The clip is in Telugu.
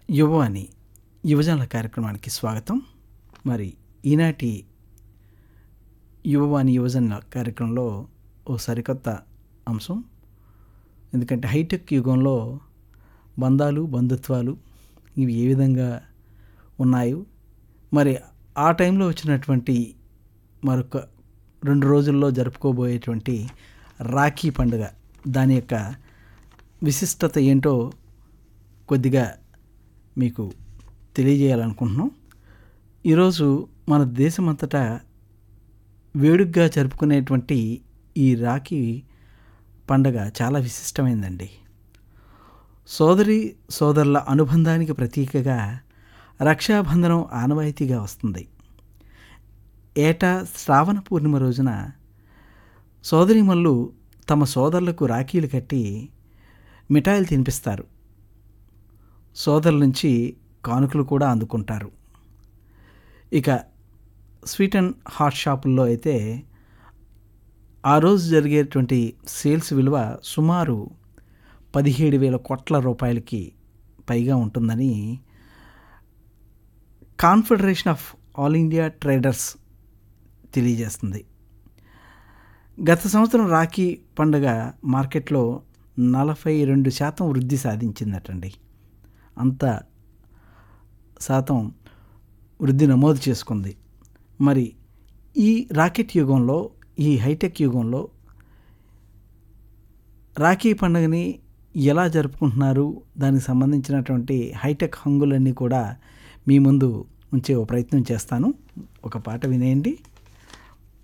యువవాణి యువజనుల కార్యక్రమానికి స్వాగతం మరి ఈనాటి యువవాణి యువజనుల కార్యక్రమంలో ఓ సరికొత్త అంశం ఎందుకంటే హైటెక్ యుగంలో బంధాలు బంధుత్వాలు ఇవి ఏ విధంగా ఉన్నాయో మరి ఆ టైంలో వచ్చినటువంటి మరొక రెండు రోజుల్లో జరుపుకోబోయేటువంటి రాఖీ పండుగ దాని యొక్క విశిష్టత ఏంటో కొద్దిగా మీకు తెలియజేయాలనుకుంటున్నాం ఈరోజు మన దేశమంతటా వేడుకగా జరుపుకునేటువంటి ఈ రాఖీ పండగ చాలా విశిష్టమైందండి సోదరి సోదరుల అనుబంధానికి ప్రతీకగా రక్షాబంధనం ఆనవాయితీగా వస్తుంది ఏటా శ్రావణ పూర్ణిమ రోజున సోదరిమల్లు తమ సోదరులకు రాఖీలు కట్టి మిఠాయిలు తినిపిస్తారు సోదరుల నుంచి కానుకలు కూడా అందుకుంటారు ఇక స్వీట్ అండ్ హాట్ షాపుల్లో అయితే ఆ రోజు జరిగేటువంటి సేల్స్ విలువ సుమారు పదిహేడు వేల కోట్ల రూపాయలకి పైగా ఉంటుందని confederation of all India traders తెలియజేస్తుంది గత సంవత్సరం రాఖీ పండుగ మార్కెట్లో నలభై రెండు శాతం వృద్ధి సాధించిందటండి అంత శాతం వృద్ధి నమోదు చేసుకుంది మరి ఈ రాకెట్ యుగంలో ఈ హైటెక్ యుగంలో రాఖీ పండుగని ఎలా జరుపుకుంటున్నారు దానికి సంబంధించినటువంటి హైటెక్ హంగులన్నీ కూడా మీ ముందు ఉంచే ఓ ప్రయత్నం చేస్తాను ఒక పాట వినేయండి